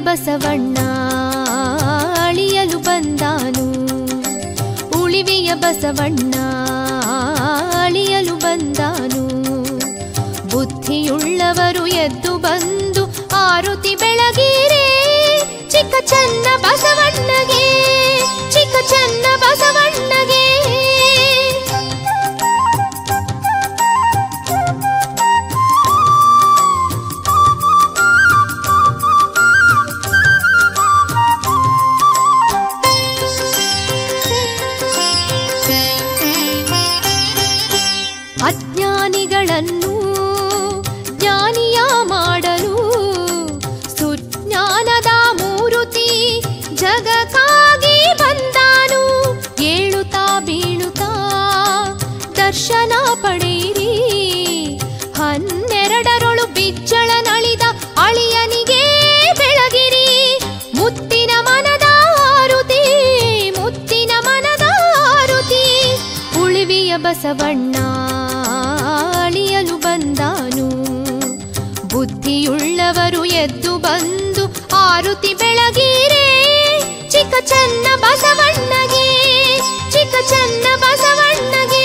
ಬಸವಣ್ಣ ಅಳಿಯಲು ಬಂದಾನು ಉಳಿವಿಯ ಬಸವಣ್ಣ ಅಳಿಯಲು ಬಂದಾನು ಬುದ್ಧಿಯುಳ್ಳವರು ಎದ್ದು ಬಂದು ಆರುತಿ ಬೆಳಗಿರೆ ಚಿಕ್ಕ ಚನ್ನ ಬಸವಣ್ಣಗೆ ಚಿಕ್ಕ ಚನ್ನ ಬಸವಣ್ಣಗೆ ಅಜ್ಞಾನಿಗಳನ್ನು ಜ್ಞಾನಿಯ ಮಾಡಲು ಸುಜ್ಞಾನದ ಮೂರುತಿ ಜಗಕ್ಕಾಗಿ ಬಂದಾನು ಏಳುತ್ತಾ ಬೀಳುತ್ತಾ ದರ್ಶನ ಪಡೆಯಿರಿ ಹನ್ನೆರಡರೊಳು ಬಿಜ್ಜಳ ನಳಿದ ಅಳಿಯನಿಗೆ ಬೆಳಗಿರಿ ಮುತ್ತಿನ ಮನದ ಆರುತಿ ಮುತ್ತಿನ ಮನದ ಆರುತಿ ಉಳಿವಿಯ ಬಸವಣ್ಣ ಅಳಿಯಲು ಬಂದಾನು ಬುದ್ಧಿಯುಳ್ಳವರು ಎದ್ದು ಬಂದು ಆರುತಿ ಬೆಳಗಿರೆ ಚಿಕ್ಕ ಚನ್ನ ಬಸವಣ್ಣಗೆ ಚಿಕ್ಕ ಚನ್ನ ಬಸವಣ್ಣಗೆ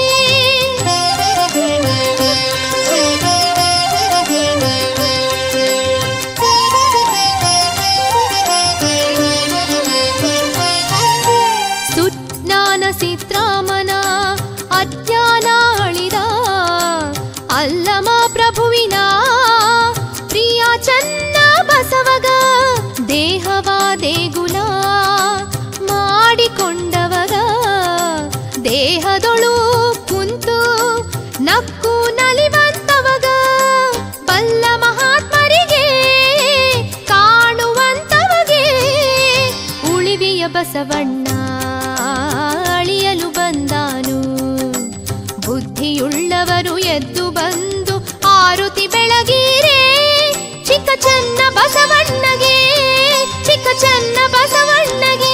ಸುಜ್ಞಾನ ಸಿದ್ರಾಮನ ಅಜ್ಞಾನ ಅಳಿದ ಅಲ್ಲಮ ಪ್ರಭುವಿನ ಪ್ರಿಯ ಚನ್ನ ಬಸವಗ ದೇಹವ ದೇಗುಲ ಮಾಡಿಕೊಂಡವಗ ದೇಹದೊಳು ಕುಂತು ನಕ್ಕು ನಲಿವಂತವಗ ಬಲ್ಲ ಮಹಾತ್ಮರಿಗೆ ಕಾಣುವಂತವಗೆ ಉಳಿವಿಯ ಬಸವಣ್ಣ ಅಳಿಯಲು ಬಂದಾನು ಬುದ್ಧಿಯುಳ್ಳವರು ಎದ್ದು ಬಂದು ಆರುತಿ ಬೆಳಗಿರೆ ಚಿಕ್ಕ ಚನ್ನ ಬಸವಣ್ಣಗೆ ಚಿಕ್ಕ ಚನ್ನ ಬಸವಣ್ಣಗೆ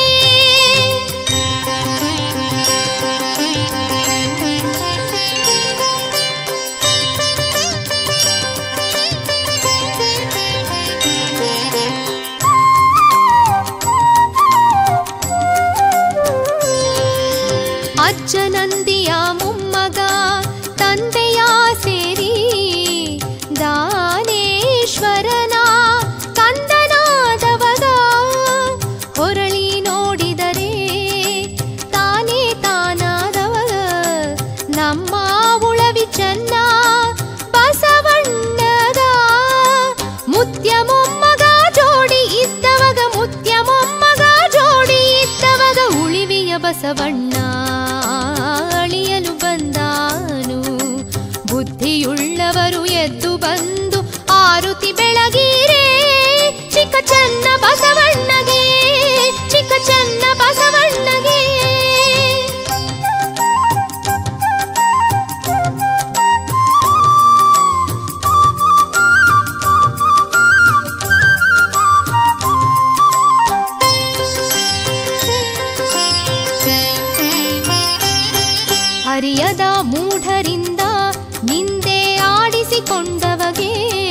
ಅಜ್ಜನಂದಿಯ ಮೊಮ್ಮಗ ತಂದೆಯ ಸೇರಿ ದಾನೇಶ್ವರನ ಕಂದನಾದವಗ ಹೊರಳಿ ನೋಡಿದರೆ ತಾನೇ ತಾನಾದವಗ ನಮ್ಮ ಉಳವಿ ಚೆನ್ನ ಬಸವಣ್ಣಗ ಮುತ್ಯ ಮೊಮ್ಮಗ ಜೋಡಿ ಇದ್ದವಗ ಮುತ್ಯ ಮೊಮ್ಮಗ ಜೋಡಿ ಇದ್ದವಗ ಉಳಿವಿಯ ಬಸವಣ್ಣ ಅಳಿಯಲು ಬಂದಾನು ಬುದ್ಧಿಯುಳ್ಳವರು ಎದ್ದು ಬಂದು ಆರುತಿ ಬೆಳಗಿರೆ ಚಿಕ್ಕ ಚನ್ನ ಬಸವಣ್ಣಗೆ ಚಿಕ್ಕ ಚನ್ನ ಬಸವಣ್ಣಗೆ ಅರಿಯದ ಮೂಢರಿಂದ ನಿಂದೆ ಆಡಿಸಿಕೊಂಡವಗೆ